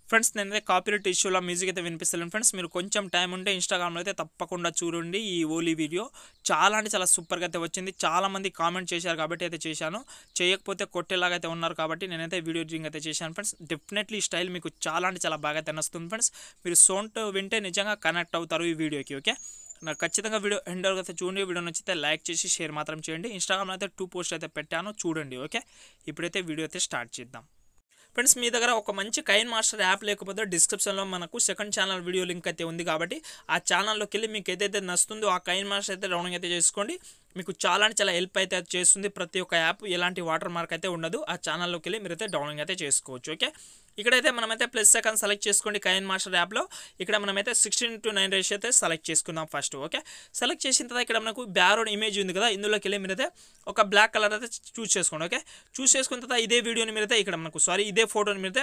friends నేనైతే copyright ఇష్యూలో music అయితే వినిపిస్తాను ఫ్రెండ్స్ మీరు కొంచెం టైం ఉంటే ఇన్స్టాగ్రామ్లో అయితే తప్పకుండా చూడండి ఈ ఓలీ వీడియో చాలా అంటే చాలా సూపర్గా అయితే వచ్చింది చాలా మంది కామెంట్ చేశారు కాబట్టి అయితే చేశాను చేయకపోతే కొట్టేలాగా అయితే ఉన్నారు కాబట్టి నేనైతే వీడియో డ్రింగ్ అయితే చేశాను ఫ్రెండ్స్ డెఫినెట్లీ ఈ స్టైల్ మీకు చాలా అంటే చాలా బాగా అయితే నచ్చుతుంది ఫ్రెండ్స్ మీరు సౌండ్ వింటే నిజంగా కనెక్ట్ అవుతారు ఈ వీడియోకి ఓకే నాకు ఖచ్చితంగా వీడియో ఎండ్ వరకు అయితే చూడండి వీడియో నచ్చితే లైక్ చేసి షేర్ మాత్రం చేయండి ఇన్స్టాగ్రామ్లో అయితే టూ పోస్ట్ అయితే పెట్టాను చూడండి ఓకే ఇప్పుడైతే వీడియో అయితే స్టార్ట్ చేద్దాం ఫ్రెండ్స్ మీ దగ్గర ఒక మంచి కైన్ మాస్టర్ యాప్ లేకపోతే డిస్క్రిప్షన్లో మనకు సెకండ్ ఛానల్ వీడియో లింక్ అయితే ఉంది కాబట్టి ఆ ఛానల్లోకి వెళ్ళి మీకు ఏదైతే నచ్చుతుందో ఆ కైన్ మాస్టర్ అయితే డౌన్లోడ్ అయితే చేసుకోండి మీకు చాలా అంటే చాలా హెల్ప్ అయితే చేస్తుంది ప్రతి ఒక్క యాప్ ఎలాంటి వాటర్ మార్క్ అయితే ఉండదు ఆ ఛానల్లోకి వెళ్ళి మీరైతే డౌన్లోడ్ అయితే చేసుకోవచ్చు ఓకే ఇక్కడైతే మనమైతే ప్లస్ సెకండ్ సెలెక్ట్ చేసుకోండి కైన్ మాస్టర్ యాప్లో ఇక్కడ మనమైతే సిక్స్టీన్ టు నైన్ రేషియో అయితే సెలెక్ట్ చేసుకుందాం ఫస్ట్ ఓకే సెలెక్ట్ చేసిన తర్వాత ఇక్కడ మనకు బ్యారోడ్ ఇమేజ్ ఉంది కదా ఇందులోకి వెళ్ళి మీరైతే ఒక బ్లాక్ కలర్ అయితే చూస్ చేసుకోండి ఓకే చూస్ చేసుకున్న తర్వాత ఇదే వీడియోని మీరైతే ఇక్కడ మనకు సారీ ఇదే ఫోటోని మీరైతే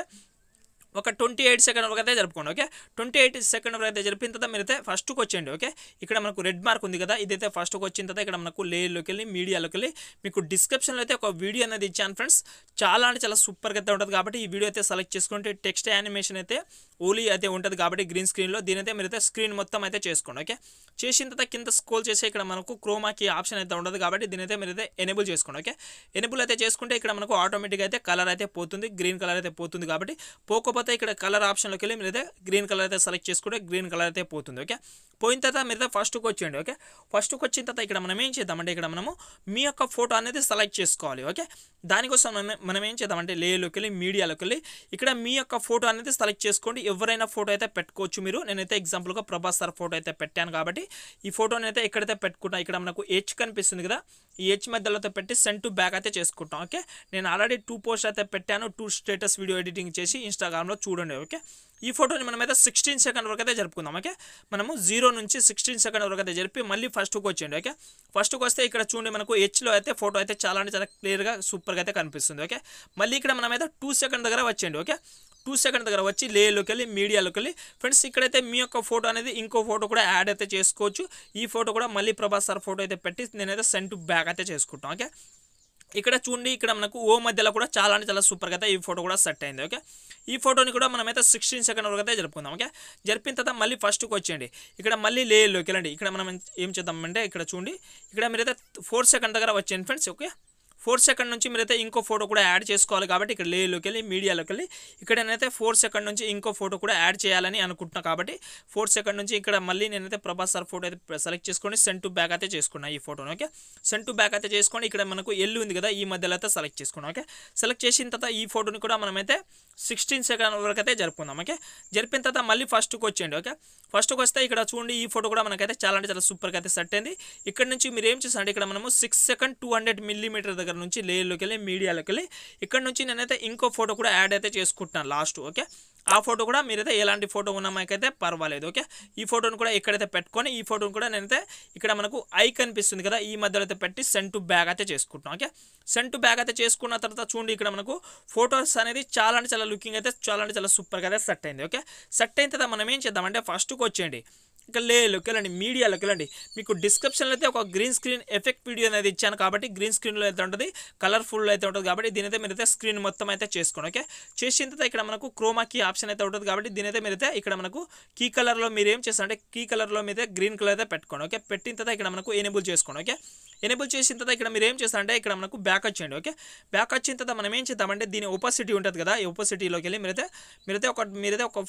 ఒక ట్వంటీ ఎయిట్ సెకండ్ వరకు అయితే జరుపుకోండి ఓకే ట్వంటీ ఎయిట్ సెకండ్ వరకు అయితే జరిపిన తర్వాత మీరైతే ఫస్ట్కి వచ్చేయండి ఓకే ఇక్కడ మనకు రెడ్ మార్క్ ఉంది కదా ఇదైతే ఫస్ట్కి వచ్చిన తర్వాత ఇక్కడ మనకు లేయర్లోకి వెళ్ళి మీడియాలోకి వెళ్ళి మీకు డిస్క్రిప్షన్లో అయితే ఒక వీడియో అనేది ఇచ్చాను ఫ్రెండ్స్ చాలా అంటే చాలా సూపర్గా అయితే ఉంటుంది కాబట్టి ఈ వీడియో అయితే సెలెక్ట్ చేసుకుంటే టెక్స్ట్ యానిమేషన్ అయితే ఓలీ అయితే ఉంటుంది కాబట్టి గ్రీన్ స్క్రీన్లో దీని అయితే మీరైతే స్క్రీన్ మొత్తం అయితే చేసుకోండి ఓకే చేసిన తర్వాత కింద స్కోల్ చేసి ఇక్కడ మనకు క్రోమాకి ఆప్షన్ అయితే ఉండదు కాబట్టి దీని అయితే మీరైతే ఎనేబుల్ చేసుకోండి ఓకే ఎనేబుల్ అయితే చేసుకుంటే ఇక్కడ మనకు ఆటోమేటిక్గా అయితే కలర్ అయితే పోతుంది గ్రీన్ కలర్ అయితే పోతుంది కాబట్టి పోకపోతే ఇక్కడ కలర్ ఆప్షన్లోకి వెళ్ళి మీరైతే గ్రీన్ కలర్ అయితే సెలెక్ట్ చేసుకుంటే గ్రీన్ కలర్ అయితే పోతుంది ఓకే పోయిన తర్వాత మీరైతే ఫస్ట్కి వచ్చేయండి ఓకే ఫస్ట్కి వచ్చిన తర్వాత ఇక్కడ మనం ఏం చేద్దామంటే ఇక్కడ మనము మీ యొక్క ఫోటో అనేది సెలెక్ట్ చేసుకోవాలి ఓకే దానికోసం మనం మనం ఏం చేద్దామంటే లేయర్లోకి వెళ్ళి మీడియాలోకి వెళ్ళి ఇక్కడ మీ యొక్క ఫోటో అనేది సెలెక్ట్ చేసుకోండి ఎవరైనా ఫోటో అయితే పెట్టుకోవచ్చు మీరు నేనైతే ఎగ్జాంపుల్గా ప్రభాస్ సార్ ఫోటో అయితే పెట్టాను కాబట్టి ఈ ఫోటోని అయితే ఎక్కడైతే పెట్టుకుంటా ఇక్కడ మనకు హెచ్ కనిపిస్తుంది కదా ఈ హెచ్ మధ్యలో అయితే పెట్టి సెండ్ టు బ్యాక్ అయితే చేసుకుంటాం ఓకే నేను ఆల్రెడీ టూ పోస్ట్ అయితే పెట్టాను టూ స్టేటస్ వీడియో ఎడిటింగ్ చేసి ఇన్స్టాగ్రామ్లో చూడండి ఓకే ఈ ఫోటోని మనమైతే సిక్స్టీన్ సెకండ్ వరకు అయితే జరుపుకుందాం ఓకే మనము జీరో నుంచి సిక్స్టీన్ సెకండ్ వరకు అయితే జరిపి మళ్ళీ ఫస్ట్కి వచ్చేయండి ఓకే ఫస్ట్కి వస్తే ఇక్కడ చూడండి మనకు హెచ్లో అయితే ఫోటో అయితే చాలా అంటే చాలా క్లియర్గా సూపర్గా అయితే కనిపిస్తుంది ఓకే మళ్ళీ ఇక్కడ మనమైతే టూ సెకండ్ దగ్గర వచ్చేయండి ఓకే టూ సెకండ్ దగ్గర వచ్చి లేలోకి వెళ్ళి మీడియాలోకి వెళ్ళి ఫ్రెండ్స్ ఇక్కడైతే మీ యొక్క ఫోటో అనేది ఇంకో ఫోటో కూడా యాడ్ అయితే చేసుకోవచ్చు ఈ ఫోటో కూడా మళ్ళీ ప్రభాస్ సార్ ఫోటో అయితే పెట్టి నేనైతే సెండ్ టు బ్యాక్ అయితే చేసుకుంటాం ఓకే ఇక్కడ చూడండి ఇక్కడ మనకు ఓ మధ్యలో కూడా చాలా అంటే చాలా సూపర్గా అయితే ఈ ఫోటో కూడా సెట్ అయింది ఓకే ఈ ఫోటోని కూడా మనమైతే సిక్స్టీన్ సెకండ్ వరకు అయితే జరుపుకుందాం ఓకే జరిపిన తర్వాత మళ్ళీ ఫస్ట్కి వచ్చేయండి ఇక్కడ మళ్ళీ లేయర్లోకి వెళ్ళండి ఇక్కడ మనం ఏం చేద్దామంటే ఇక్కడ చూడండి ఇక్కడ మీరైతే ఫోర్ సెకండ్ దగ్గర వచ్చేయండి ఫ్రెండ్స్ ఓకే ఫోర్ సెకండ్ నుంచి మీరైతే ఇంకో ఫోటో కూడా యాడ్ చేసుకోవాలి కాబట్టి ఇక్కడ లేలోకి వెళ్ళి మీడియాలోకి వెళ్ళి ఇక్కడ నేనైతే ఫోర్ సెకండ్ నుంచి ఇంకో ఫోటో కూడా యాడ్ చేయాలని అనుకుంటున్నా కాబట్టి ఫోర్ సెకండ్ నుంచి ఇక్కడ మళ్ళీ నేనైతే ప్రభాస్ సార్ ఫోటో అయితే సెలెక్ట్ చేసుకొని సెండ్ టు బ్యాక్ అయితే చేసుకున్నా ఈ ఫోటోని ఓకే సెండ్ టు బ్యాక్ అయితే చేసుకొని ఇక్కడ మనకు ఎల్లు ఉంది కదా ఈ మధ్యలో అయితే సెలెక్ట్ చేసుకున్నాం ఓకే సెలెక్ట్ చేసిన తర్వాత ఈ ఫోటోని కూడా మనమైతే సిక్స్టీన్ సెకండ్ వరకు అయితే జరుపుకుందాం ఓకే జరిపిన తర్వాత మళ్ళీ ఫస్ట్కి వచ్చేయండి ఓకే ఫస్ట్కి వస్తే ఇక్కడ చూడండి ఈ ఫోటో కూడా మనకైతే చాలా అంటే చాలా సూపర్గా అయితే సెట్ అయింది ఇక్కడ నుంచి మీరు ఏం చేస్తారంటే ఇక్కడ మనము six second two hundred millimetre దగ్గర నుంచి లేయర్లోకి వెళ్ళి మీడియాలోకి వెళ్ళి ఇక్కడ నుంచి నేనైతే ఇంకో ఫోటో కూడా యాడ్ అయితే చేసుకుంటున్నాను లాస్ట్ ఓకే ఆ ఫోటో కూడా మీరైతే ఎలాంటి ఫోటో ఉన్న మాకైతే పర్వాలేదు ఓకే ఈ ఫోటోని కూడా ఎక్కడైతే పెట్టుకొని ఈ ఫోటోని కూడా నేనైతే ఇక్కడ మనకు ఐ కనిపిస్తుంది కదా ఈ మధ్యలో అయితే పెట్టి సెండ్ టు బ్యాగ్ అయితే చేసుకుంటాం ఓకే సెండ్ టు బ్యాగ్ అయితే చేసుకున్న తర్వాత చూడండి ఇక్కడ మనకు ఫోటోస్ అనేది చాలా అంటే చాలా లుకింగ్ అయితే చాలా అంటే చాలా సూపర్గా అయితే సెట్ అయింది ఓకే సెట్ అయిన తర్వాత మనం ఏం చేద్దామంటే ఫస్ట్కి వచ్చేయండి ఇక లేలోకి వెళ్ళండి మీడియాలోకి వెళ్ళండి మీకు డిస్క్రిప్షన్లో అయితే ఒక గ్రీన్ స్క్రీన్ ఎఫెక్ట్ వీడియో అనేది ఇచ్చాను కాబట్టి గ్రీన్ స్క్రీన్లో అయితే ఉంటుంది కలర్ఫుల్ అయితే ఉంటుంది కాబట్టి దీని అయితే మీరైతే స్క్రీన్ మొత్తం అయితే చేసుకోండి ఓకే చేసిన తర్వాత ఇక్కడ మనకు క్రోమా కీ ఆప్షన్ అయితే ఉంటుంది కాబట్టి దీని అయితే మీరైతే ఇక్కడ మనకు కీ కలర్లో మీరు ఏం చేస్తారంటే కీ కలర్లో మీరైతే గ్రీన్ కలర్ అయితే పెట్టుకోండి ఓకే పెట్టిన తర్వాత ఇక్కడ మనకు ఎనేబుల్ చేసుకోండి ఓకే ఎనేబుల్ చేసిన తర్వాత ఇక్కడ మీరు ఏం చేస్తారంటే ఇక్కడ మనకు బ్యాక్ వచ్చేయండి ఓకే బ్యాక్ వచ్చిన తర్వాత మనం ఏం చేద్దామంటే దీని ఒపాసిటీ ఉంటుంది కదా ఈ ఒపాసిటీలోకి వెళ్ళి మీరైతే మీరైతే ఒక మీరైతే ఒక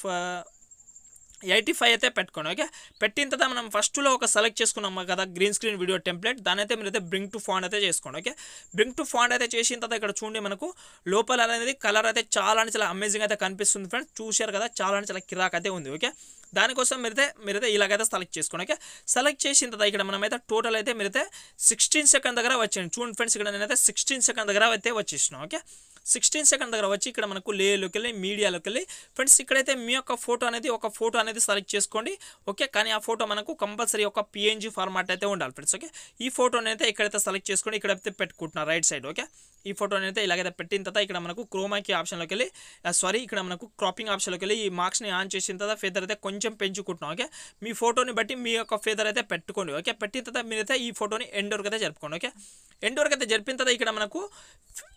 ఎయిటీ ఫైవ్ అయితే పెట్టుకోండి ఓకే పెట్టిన తర్వాత మనం ఫస్ట్లో ఒక సెలెక్ట్ చేసుకున్నాం కదా గ్రీన్ స్క్రీన్ వీడియో టెంప్లెట్ దాని అయితే మీరైతే బ్రింగ్ టు ఫాండ్ అయితే చేసుకోండి ఓకే బ్రింగ్ టు ఫాండ్ అయితే చేసిన తర్వాత ఇక్కడ చూడండి మనకు లోపల అనేది కలర్ అయితే చాలా అంటే చాలా అమేజింగ్ అయితే కనిపిస్తుంది ఫ్రెండ్స్ చూశారు కదా చాలా అంటే చాలా కిరాక్ అయితే ఉంది ఓకే దానికోసం మీరైతే మీరైతే ఇలాగైతే సెలెక్ట్ చేసుకోండి ఓకే సెలెక్ట్ చేసిన తర్వాత ఇక్కడ మనమైతే టోటల్ అయితే మీరైతే సిక్స్టీన్ సెకండ్ దగ్గర వచ్చాను చూడండి ఫ్రెండ్స్ ఇక్కడ నేనైతే సిక్స్టీన్ సెకండ్ దగ్గర అయితే వచ్చేసినాం ఓకే సిక్స్టీన్ సెకండ్ దగ్గర వచ్చి ఇక్కడ మనకు లేలోకి వెళ్ళి మీడియాలోకి వెళ్ళి ఫ్రెండ్స్ ఇక్కడైతే మీ యొక్క ఫోటో అనేది ఒక ఫోటో అనేది సెలెక్ట్ చేసుకోండి ఓకే కానీ ఆ ఫోటో మనకు కంపల్సరీ ఒక పిఎన్జీ ఫార్మాట్ అయితే ఉండాలి ఫ్రెండ్స్ ఓకే ఈ ఫోటోని అయితే ఇక్కడైతే సెలెక్ట్ చేసుకోండి ఇక్కడైతే పెట్టుకుంటున్నారు రైట్ సైడ్ ఓకే ఈ ఫోటోని అయితే ఇలాగైతే పెట్టిన తర్వాత ఇక్కడ మనకు క్రోమాకి ఆప్షన్లోకి వెళ్ళి సారీ ఇక్కడ మనకు క్రాపింగ్ ఆప్షన్లోకి వెళ్ళి ఈ మార్క్స్ని ఆన్ చేసిన తర్వాత ఫెదర్ అయితే కొంచెం పెంచుకుంటున్నాం ఓకే మీ ఫోటోని బట్టి మీ యొక్క ఫెదర్ అయితే పెట్టుకోండి ఓకే పెట్టిన తర్వాత మీరైతే ఈ ఫోటోని ఎండ్ వరకు అయితే జరుపుకోండి ఓకే ఎండ్ వరకు అయితే జరిపిన తర్వాత ఇక్కడ మనకు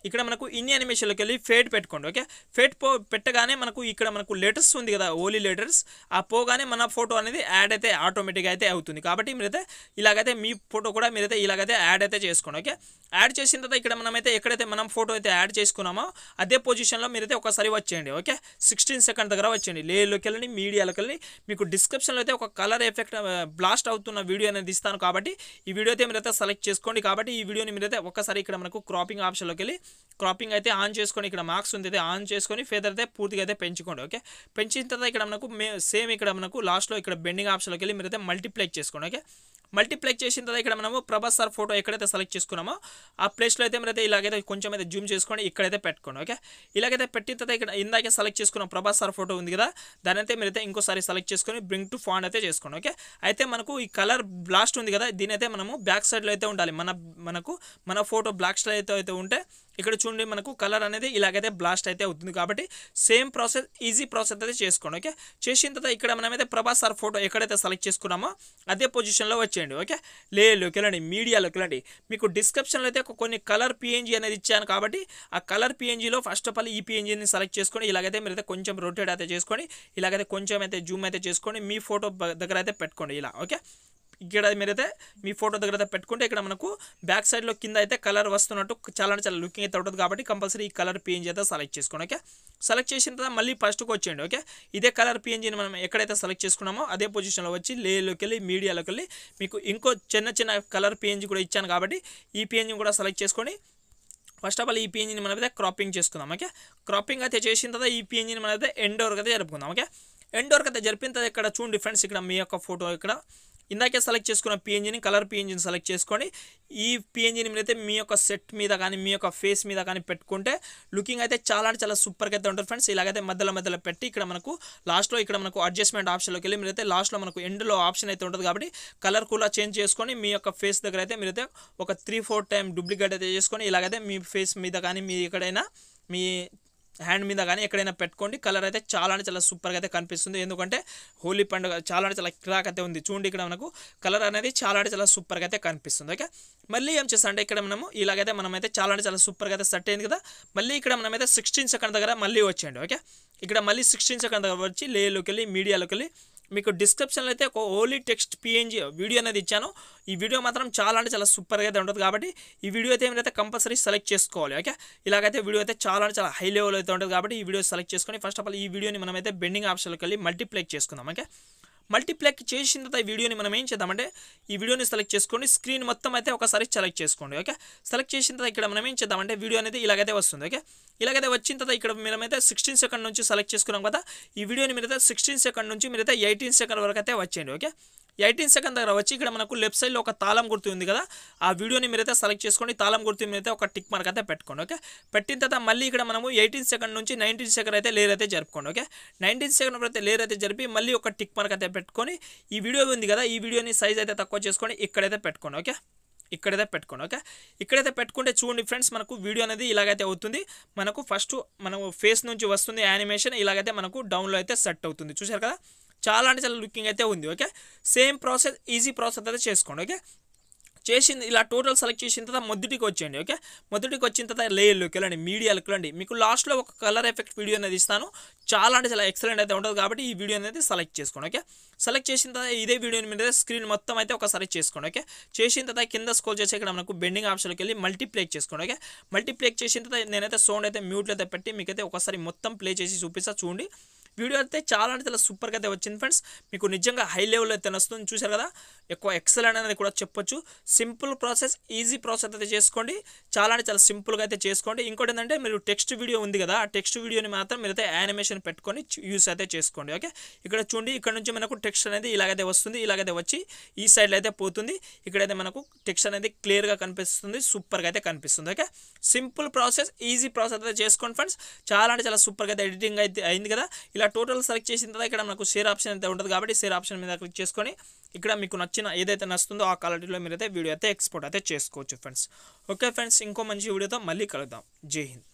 ఇక్కడ మనకు ఇన్ని యానిమేషన్లోకి వెళ్ళి ఫేట్ పెట్టుకోండి ఓకే ఫేట్ పో పెట్టగానే మనకు ఇక్కడ మనకు లెటర్స్ ఉంది కదా ఓలీ లెటర్స్ ఆ పోగానే మన ఫోటో అనేది యాడ్ అయితే ఆటోమేటిక్గా అయితే అవుతుంది కాబట్టి మీరైతే ఇలాగైతే మీ ఫోటో కూడా మీరైతే ఇలాగైతే యాడ్ అయితే చేసుకోండి ఓకే యాడ్ చేసిన తర్వాత ఇక్కడ మనమైతే ఎక్కడైతే మనం ఫోటో అయితే యాడ్ చేసుకున్నామో అదే పొజిషన్లో మీరైతే ఒకసారి వచ్చేయండి ఓకే సిక్స్టీన్ సెకండ్ దగ్గర వచ్చేయండి లేలోకి వెళ్ళండి మీడియాలోకి వెళ్ళి మీకు డిస్క్రిప్షన్లో అయితే ఒక కలర్ ఎఫెక్ట్ బ్లాస్ట్ అవుతున్న వీడియో అనేది ఇస్తాను కాబట్టి ఈ వీడియో అయితే మీరైతే సెలెక్ట్ చేసుకోండి కాబట్టి ఈ వీడియోని మీరైతే ఒక్కసారి ఇక్కడ మనకు క్రాపింగ్ ఆప్షన్లోకి వెళ్ళి క్రాపింగ్ అయితే ఆన్ చేసుకొని ఇక్కడ మార్క్స్ ఉంది అయితే ఆన్ చేసుకొని ఫెదర్ అయితే పూర్తిగా అయితే పెంచుకోండి ఓకే పెంచిన తర్వాత ఇక్కడ మనకు సేమ్ ఇక్కడ మనకు లాస్ట్లో ఇక్కడ బెండింగ్ ఆప్షన్లోకి వెళ్ళి మీరైతే మల్టిప్లెక్స్ చేసుకోండి ఓకే మల్టిప్లెక్స్ చేసిన తర్వాత ఇక్కడ మనము ప్రభాస్ సార్ ఫోటో ఎక్కడైతే సెలెక్ట్ చేసుకున్నామో ఆ ప్లేస్లో అయితే మీరైతే ఇలాగైతే కొంచెం అయితే జూమ్ చేసుకొని ఇక్కడైతే పెట్టుకోండి ఓకే ఇలాగైతే పెట్టిన తర్వాత ఇక్కడ ఇందాకే సెలెక్ట్ చేసుకున్న ప్రభాస్ సార్ ఫోటో ఉంది కదా దాని అయితే మీరైతే ఇంకోసారి సెలెక్ట్ చేసుకొని బ్రింగ్ టు ఫాండ్ అయితే చేసుకోండి ఓకే అయితే మనకు ఈ కలర్ బ్లాస్ట్ ఉంది కదా దీని అయితే మనము బ్యాక్ సైడ్లో అయితే ఉండాలి మన మనకు మన ఫోటో బ్లాక్ స్టైల్ అయితే అయితే ఉంటే ఇక్కడ చూడండి మనకు కలర్ అనేది ఇలాగైతే బ్లాస్ట్ అయితే అవుతుంది కాబట్టి సేమ్ ప్రాసెస్ ఈజీ ప్రాసెస్ అయితే చేసుకోండి ఓకే చేసిన తర్వాత ఇక్కడ మనమైతే ప్రభాస్ సార్ ఫోటో ఎక్కడైతే సెలెక్ట్ చేసుకున్నామో అదే పొజిషన్లో వచ్చేయండి ఓకే లేలోకి వెళ్ళండి మీడియాలోకి వెళ్ళండి మీకు డిస్క్రిప్షన్లో అయితే ఒక కొన్ని కలర్ పిఎన్జీ అనేది ఇచ్చాను కాబట్టి ఆ కలర్ పిఎన్జీలో ఫస్ట్ ఆఫ్ ఆల్ ఈ పిఎన్జీని సెలెక్ట్ చేసుకొని ఇలాగైతే మీరైతే కొంచెం రొటేట్ అయితే చేసుకొని ఇలాగైతే కొంచెం అయితే జూమ్ అయితే చేసుకొని మీ ఫోటో దగ్గర అయితే పెట్టుకోండి ఇలా ఓకే ఇక్కడ మీరైతే మీ ఫోటో దగ్గర అయితే పెట్టుకుంటే ఇక్కడ మనకు బ్యాక్ సైడ్లో కింద అయితే కలర్ వస్తున్నట్టు చాలా అంటే చాలా లుకింగ్ అయితే ఉంటుంది కాబట్టి కంపల్సరీ ఈ కలర్ పిఎన్జీ అయితే సెలెక్ట్ చేసుకోండి ఓకే సెలెక్ట్ చేసిన తర్వాత మళ్ళీ ఫస్ట్కి వచ్చేయండి ఓకే ఇదే కలర్ పిఎన్జీని మనం ఎక్కడైతే సెలెక్ట్ చేసుకున్నామో అదే పొజిషన్లో వచ్చి లేలోకి వెళ్ళి మీడియాలోకి వెళ్ళి మీకు ఇంకో చిన్న చిన్న కలర్ పిఎన్జీ కూడా ఇచ్చాను కాబట్టి ఈ పిఎన్జీ కూడా సెలెక్ట్ చేసుకొని ఫస్ట్ ఆఫ్ ఆల్ ఈ పిఎన్జీని మనమైతే క్రాపింగ్ చేసుకుందాం ఓకే క్రాపింగ్ అయితే చేసిన తర్వాత ఈ పిఎన్జీని మనమైతే ఎండ్ వరకు అయితే జరుపుకుందాం ఓకే ఎండ్ వరకు అయితే జరిపిన తర్వాత ఇక్కడ చూడండి ఫ్రెండ్స్ ఇక్కడ మీ యొక్క ఫోటో ఇక్కడ ఇందాకే సెలెక్ట్ చేసుకున్న పిఎన్జీని కలర్ పిఎన్జీని సెలెక్ట్ చేసుకొని ఈ పిఎన్జీని మీరైతే మీ యొక్క సెట్ మీద కానీ మీ యొక్క ఫేస్ మీద కానీ పెట్టుకుంటే లుకింగ్ అయితే చాలా అంటే చాలా సూపర్గా అయితే ఉంటుంది ఫ్రెండ్స్ ఇలాగైతే మధ్యలో మధ్యలో పెట్టి ఇక్కడ మనకు లాస్ట్లో ఇక్కడ మనకు అడ్జస్ట్మెంట్ ఆప్షన్లోకి వెళ్ళి మీరైతే లాస్ట్లో మనకు ఎండ్లో ఆప్షన్ అయితే ఉంటుంది కాబట్టి కలర్ కూడా చేంజ్ చేసుకొని మీ యొక్క ఫేస్ దగ్గర అయితే మీరైతే ఒక త్రీ ఫోర్ టైం డూప్లికేట్ అయితే చేసుకొని ఇలాగైతే మీ ఫేస్ మీద కానీ మీ ఎక్కడైనా మీ హ్యాండ్ మీద కానీ ఎక్కడైనా పెట్టుకోండి కలర్ అయితే చాలా అంటే చాలా సూపర్గా అయితే కనిపిస్తుంది ఎందుకంటే హోలీ పండుగ చాలా అంటే చాలా క్రాక్ అయితే ఉంది చూడండి ఇక్కడ మనకు కలర్ అనేది చాలా అంటే చాలా సూపర్గా అయితే కనిపిస్తుంది ఓకే మళ్ళీ ఏం చేస్తా అంటే ఇక్కడ మనము ఇలాగైతే మనమైతే చాలా అంటే చాలా సూపర్గా అయితే సెట్ అయింది కదా మళ్ళీ ఇక్కడ మనమైతే సిక్స్టీన్ సెకండ్ దగ్గర మళ్ళీ వచ్చేయండి ఓకే ఇక్కడ మళ్ళీ సిక్స్టీన్ సెకండ్ దగ్గర వచ్చి లేలోకి వెళ్ళి మీడియాలోకి వెళ్ళి మీకు డిస్క్రిప్షన్లో అయితే ఒక ఓన్లీ టెక్స్ట్ పిఎన్జీ వీడియో అనేది ఇచ్చాను ఈ వీడియో మాత్రం చాలా అంటే చాలా సూపర్గా అయితే ఉంటుంది కాబట్టి ఈ వీడియో అయితే ఏమైతే కంపల్సరీ సెలెక్ట్ చేసుకోవాలి ఓకే ఇలాగైతే వీడియో అయితే చాలా అంటే చాలా హై లెవెల్ అయితే ఉంటుంది కాబట్టి ఈ వీడియో సెలెక్ట్ చేసుకొని ఫస్ట్ ఆఫ్ ఆల్ ఈ వీడియోని మనమైతే బెండింగ్ ఆప్షన్లోకి వెళ్ళి మల్టీప్లెక్ చేసుకుందాం ఓకే మల్టీప్లెక్ చేసిన తర్వాత ఈ వీడియోని మనం ఏం చేద్దామంటే ఈ వీడియోని సెలెక్ట్ చేసుకోండి స్క్రీన్ మొత్తం అయితే ఒకసారి సెలెక్ట్ చేసుకోండి ఓకే సెలెక్ట్ చేసిన తర్వాత ఇక్కడ మనం ఏం చేద్దామంటే వీడియో అనేది ఇలాగైతే వస్తుంది ఓకే ఇలాగైతే వచ్చిన తర్వాత ఇక్కడ మనమైతే సిక్స్టీన్ సెకండ్ నుంచి సెలెక్ట్ చేసుకున్నాం కదా ఈ వీడియోని మీరైతే సిక్స్టీన్ సెకండ్ నుంచి మీరైతే ఎయిటీన్ సెకండ్ వరకు అయితే వచ్చేయండి ఓకే ఎయిటీన్ సెకండ్ దగ్గర వచ్చి ఇక్కడ మనకు లెఫ్ట్ సైడ్లో ఒక తాళం గుర్తు ఉంది కదా ఆ వీడియోని మీరైతే సెలెక్ట్ చేసుకోండి తాళం గుర్తు మీరైతే ఒక టిక్ మార్క్ అయితే పెట్టుకోండి ఓకే పెట్టిన తర్వాత మళ్ళీ ఇక్కడ మనము ఎయిటీన్ సెకండ్ నుంచి నైన్టీన్ సెకండ్ అయితే లేర్ అయితే జరుపుకోండి ఓకే నైన్టీన్ సెకండ్ అయితే లేర్ అయితే జరిపి మళ్ళీ ఒక టిక్ మార్క్ అయితే పెట్టుకొని ఈ వీడియో ఉంది కదా ఈ వీడియోని సైజ్ అయితే తక్కువ చేసుకొని ఇక్కడైతే పెట్టుకోండి ఓకే ఇక్కడైతే పెట్టుకోండి ఓకే ఇక్కడైతే పెట్టుకుంటే చూడండి ఫ్రెండ్స్ మనకు వీడియో అనేది ఇలాగైతే అవుతుంది మనకు ఫస్ట్ మనకు ఫేస్ నుంచి వస్తుంది యానిమేషన్ ఇలాగైతే మనకు డౌన్లో అయితే సెట్ అవుతుంది చూసారు కదా చాలా అంటే చాలా లుకింగ్ అయితే ఉంది okay same process easy process అయితే చేసుకోండి ఓకే చేసింది ఇలా టోటల్ సెలెక్ట్ చేసిన తర్వాత మొదటికి వచ్చేయండి ఓకే మొదటికి వచ్చిన తర్వాత లేయర్లోకి వెళ్ళండి మీడియాలోకి వెళ్ళండి మీకు లాస్ట్లో ఒక కలర్ ఎఫెక్ట్ వీడియో అనేది ఇస్తాను చాలా అంటే చాలా ఎక్సలెంట్ అయితే ఉంటుంది కాబట్టి ఈ వీడియో అనేది సెలెక్ట్ చేసుకోండి ఓకే సెలెక్ట్ చేసిన తర్వాత ఇదే వీడియోని మీద స్క్రీన్ మొత్తం అయితే ఒకసారి చేసుకోండి ఓకే చేసిన తర్వాత కింద స్కోల్ చేసి ఇక్కడ మనకు బెండింగ్ ఆప్షన్కి వెళ్ళి మల్టీప్లేక్ చేసుకోండి ఓకే మల్టీప్లేక్ చేసిన తర్వాత నేనైతే సౌండ్ అయితే మ్యూట్లో అయితే పెట్టి మీకైతే ఒకసారి మొత్తం ప్లే చేసి చూపిస్తా చూడండి వీడియో అయితే చాలా అంటే చాలా సూపర్గా అయితే వచ్చింది ఫ్రెండ్స్ మీకు నిజంగా హై లెవెల్ అయితే వస్తుంది చూసారు కదా ఎక్కువ ఎక్సలెంట్ అనేది కూడా చెప్పొచ్చు సింపుల్ ప్రాసెస్ ఈజీ ప్రాసెస్ అయితే చేసుకోండి చాలా అంటే చాలా సింపుల్గా అయితే చేసుకోండి ఇంకోటి ఏంటంటే మీరు టెక్స్ట్ వీడియో ఉంది కదా ఆ టెక్స్ట్ వీడియోని మాత్రం మీరైతే యానిమేషన్ పెట్టుకొని యూస్ అయితే చేసుకోండి ఓకే ఇక్కడ చూడండి ఇక్కడ నుంచి మనకు టెక్స్ట్ అనేది ఇలాగైతే వస్తుంది ఇలాగైతే వచ్చి ఈ సైడ్లో అయితే పోతుంది ఇక్కడైతే మనకు టెక్స్ట్ అనేది క్లియర్గా కనిపిస్తుంది సూపర్గా అయితే కనిపిస్తుంది okay simple process easy process అయితే చేసుకోండి ఫ్రెండ్స్ చాలా అంటే చాలా సూపర్గా అయితే ఎడిటింగ్ అయితే అయింది కదా ఇలా టోటల్ సెలెక్ట్ చేసిన తర్వాత ఇక్కడ మనకు షేర్ ఆప్షన్ అయితే ఉంటుంది కాబట్టి షేర్ ఆప్షన్ మీద క్లిక్ చేసుకొని ఇక్కడ మీకు నచ్చిన ఏదైతే నచ్చుతుందో ఆ క్వాలిటీలో మీరైతే వీడియో అయితే ఎక్స్పోర్ట్ అయితే చేసుకోవచ్చు ఫ్రెండ్స్ ఓకే ఫ్రెండ్స్ ఇంకో మంచి వీడియోతో మళ్ళీ కలుద్దాం జై హింద్